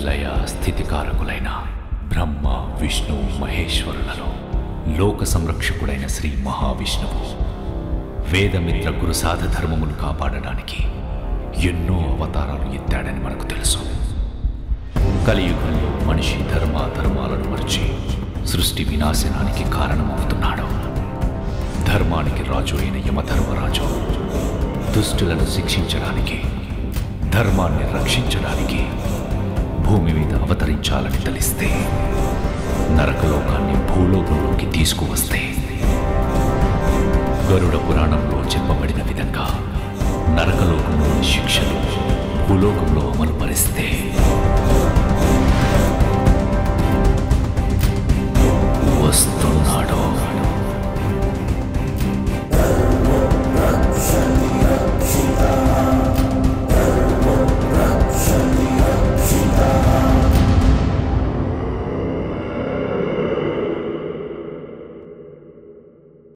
లయ స్థితికారకులైన బ్రహ్మ విష్ణు మహేశ్వరులలో లోక సంరక్షకుడైన శ్రీ మహావిష్ణువు వేదమిత్ర గురుసాధ ధర్మమును కాపాడడానికి ఎన్నో అవతారాలు ఎత్తాడని మనకు తెలుసు కలియుగంలో మనిషి ధర్మ ధర్మాలను మరిచి సృష్టి వినాశనానికి కారణమవుతున్నాడు ధర్మానికి రాజు అయిన యమధర్మరాజు దుష్టులను శిక్షించడానికి ధర్మాన్ని రక్షించడానికి భూమి మీద అవతరించాలని తలిస్తే నరకలోకాన్ని భూలోకంలోకి తీసుకువస్తే గరుడ పురాణంలో చెప్పబడిన విధంగా నరకలోకంలోని శిక్షలు భూలోకంలో అమలు పరిస్తే వస్తున్నాడు